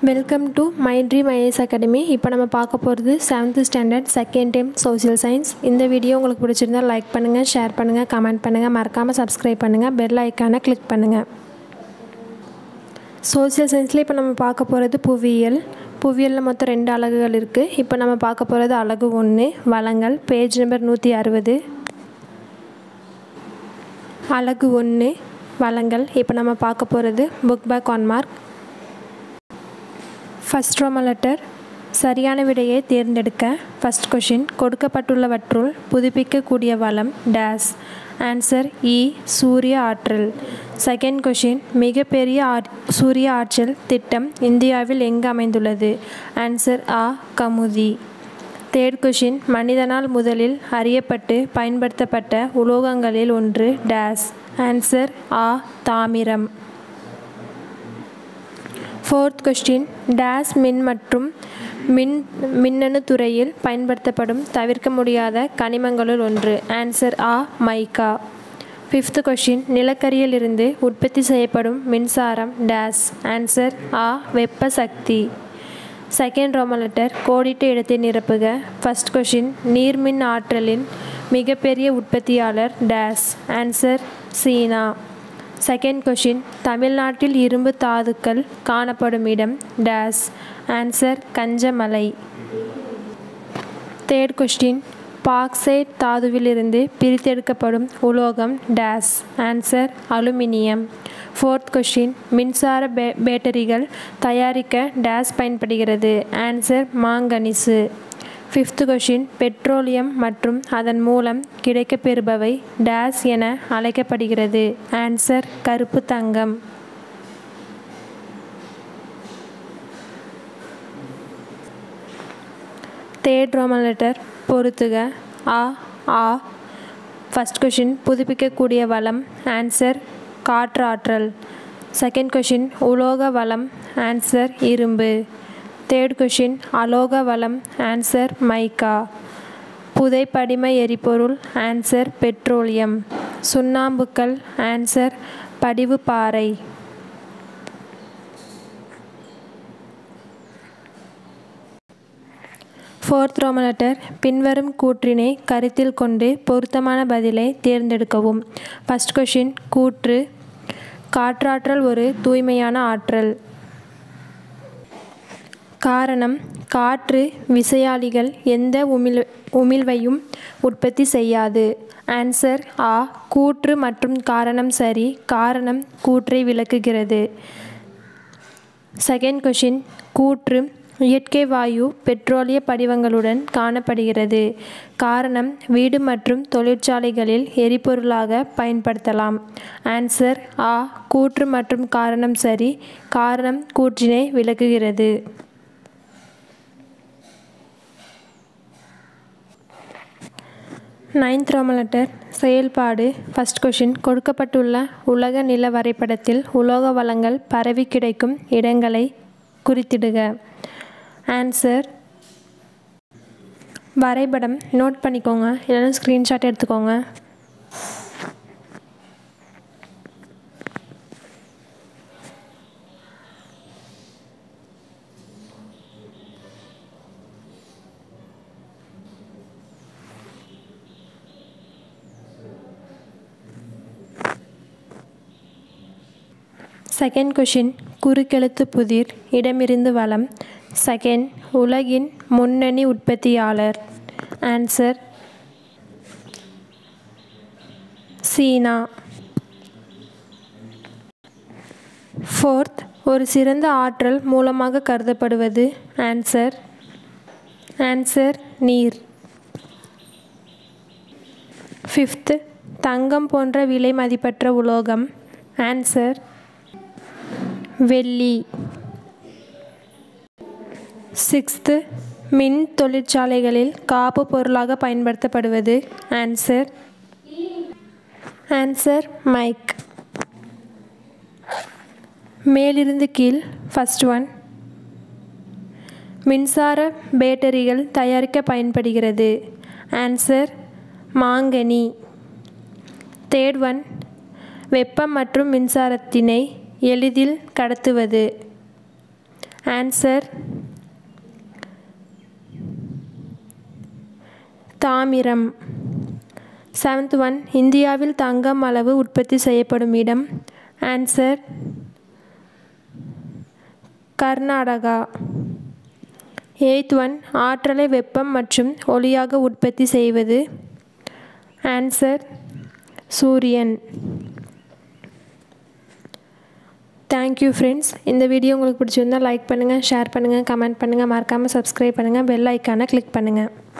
welcome to my dream IAS academy இப்போ நம்ம பார்க்க போகிறது seventh standard second time social science இந்த வீடியோ உங்களுக்கு பிடிச்சிருந்தால் லைக் பண்ணுங்கள் ஷேர் பண்ணுங்கள் கமெண்ட் பண்ணுங்கள் மறக்காமல் சப்ஸ்கிரைப் பண்ணுங்கள் பெல் ஐக்கானை கிளிக் பண்ணுங்கள் சோஷியல் சயின்ஸில் இப்போ நம்ம பார்க்க போகிறது புவியியல் புவியியலில் மொத்தம் ரெண்டு அலகுகள் இருக்குது இப்போ நம்ம பார்க்க போகிறது அலகு ஒன்று வளங்கள் பேஜ் நம்பர் நூற்றி அறுபது அலகு ஒன்று வளங்கள் இப்போ நம்ம பார்க்க போகிறது book back one mark first ரோம லெட்டர் சரியான விடையை தேர்ந்தெடுக்க ஃபஸ்ட் கொஷின் கொடுக்கப்பட்டுள்ளவற்றுள் புதுப்பிக்கக்கூடிய வளம் டேஸ் ஆன்சர் இ சூரிய ஆற்றல் செகண்ட் கொஷின் மிகப்பெரிய ஆற் சூரிய ஆற்றல் திட்டம் இந்தியாவில் எங்கு அமைந்துள்ளது ஆன்சர் ஆ கமுதி தேர்ட் கொஷின் மனிதனால் முதலில் அறியப்பட்டு பயன்படுத்தப்பட்ட உலோகங்களில் ஒன்று டேஸ் ஆன்சர் ஆ தாமிரம் ஃபோர்த் கொஸ்டின் டேஸ் மின் மற்றும் மின் மின்னணு துறையில் பயன்படுத்தப்படும் தவிர்க்க முடியாத கனிமங்களுள் ஒன்று ஆன்சர் ஆ மைக்கா ஃபிஃப்த் கொஷின் நிலக்கரியிலிருந்து உற்பத்தி செய்யப்படும் மின்சாரம் டேஸ் ஆன்சர் ஆ வெப்ப சக்தி செகண்ட் ரோமலெட்டர் கோடிட்ட இடத்தை நிரப்புக ஃபஸ்ட் கொஷின் நீர்மின் ஆற்றலின் மிகப்பெரிய உற்பத்தியாளர் டேஸ் ஆன்சர் சீனா செகண்ட் கொஷின் தமிழ்நாட்டில் இரும்பு தாதுக்கள் காணப்படும் இடம் டேஸ் answer Kanjamalai third question bauxite தாதுவிலிருந்து பிரித்தெடுக்கப்படும் உலோகம் டேஸ் ஆன்சர் அலுமினியம் ஃபோர்த் கொஸ்டின் மின்சார பே பேட்டரிகள் தயாரிக்க டேஸ் பயன்படுகிறது ஆன்சர் மாங்கனிசு ஃபிஃப்த் கொஷின் பெட்ரோலியம் மற்றும் அதன் மூலம் கிடைக்கப்பெறுபவை டேஸ் என அழைக்கப்படுகிறது ஆன்சர் கருப்பு தங்கம் தேர்ட் ரோமன் லெட்டர் பொறுத்துக ஆ ஆ ஃபஸ்ட் கொஷின் புதுப்பிக்கக்கூடிய வளம் ஆன்சர் காற்றாற்றல் செகண்ட் கொஷின் உலோக வளம் ஆன்சர் இரும்பு தேர்ட் கொஷின் அலோக வளம் ஆன்சர் மைக்கா புதை படிம எரிபொருள் ஆன்சர் பெட்ரோலியம் சுண்ணாம்புக்கல் ஆன்சர் படிவு பாறை ஃபோர்த் ரோமலெட்டர் பின்வரும் கூற்றினை கருத்தில் கொண்டு பொருத்தமான பதிலை தேர்ந்தெடுக்கவும் ஃபஸ்ட் கொஷின் கூற்று காற்றாற்றல் ஒரு தூய்மையான ஆற்றல் காரணம் காற்று விசையாழிகள் எந்த உமிழ் உமிழ்வையும் உற்பத்தி செய்யாது ஆன்சர் ஆ கூற்று மற்றும் காரணம் சரி காரணம் கூற்றை விளக்குகிறது செகண்ட் கொஷின் கூற்று இயற்கை வாயு பெட்ரோலிய படிவங்களுடன் காணப்படுகிறது காரணம் வீடு மற்றும் தொழிற்சாலைகளில் எரிபொருளாக பயன்படுத்தலாம் ஆன்சர் ஆ கூற்று மற்றும் காரணம் சரி காரணம் கூற்றினை விளக்குகிறது நைன்த் ரோமலெட்டர் செயல்பாடு ஃபஸ்ட் கொஷின் கொடுக்கப்பட்டுள்ள உலக நில வரைபடத்தில் உலோக வளங்கள் பரவி கிடைக்கும் இடங்களை குறித்திடுக ஆன்சர் வரைபடம் நோட் பண்ணிக்கோங்க இல்லைன்னா ஸ்க்ரீன்ஷாட் எடுத்துக்கோங்க செகண்ட் கொஷின் குறுக்கெழுத்து புதிர் இடமிருந்து வளம் செகண்ட் உலகின் முன்னணி உற்பத்தியாளர் ஆன்சர் சீனா ஃபோர்த் ஒரு சிறந்த ஆற்றல் மூலமாக கருதப்படுவது ஆன்சர் ஆன்சர் நீர் ஃபிஃப்த்து தங்கம் போன்ற விலை மதிப்பற்ற உலோகம் ஆன்சர் வெள்ளி சிக்ஸ்த்து மின் தொழிற்சாலைகளில் காப்பு பொருளாக பயன்படுத்தப்படுவது ஆன்சர் ஆன்சர் மைக் மேலிருந்து கீழ் ஃபஸ்ட் ஒன் மின்சார பேட்டரிகள் தயாரிக்க பயன்படுகிறது ஆன்சர் மாங்கனி தேர்ட் ஒன் வெப்பம் மற்றும் மின்சாரத்தினை எளிதில் கடத்துவது ஆன்சர் தாமிரம் செவன்த் ஒன் இந்தியாவில் தங்கம் அளவு உற்பத்தி செய்யப்படும் இடம் ஆன்சர் கர்நாடகா எய்த் ஒன் ஆற்றலை வெப்பம் மற்றும் ஒளியாக உற்பத்தி செய்வது ஆன்சர் சூரியன் தேங்க்யூ ஃப்ரெண்ட்ஸ் இந்த வீடியோ உங்களுக்கு பிடிச்சிருந்தால் லைக் பண்ணுங்கள் ஷேர் பண்ணுங்கள் கமெண்ட் பண்ணுங்கள் மறக்காமல் சப்ஸ்கிரைப் பண்ணுங்கள் பெல் ஐக்கானை கிளிக் பண்ணுங்கள்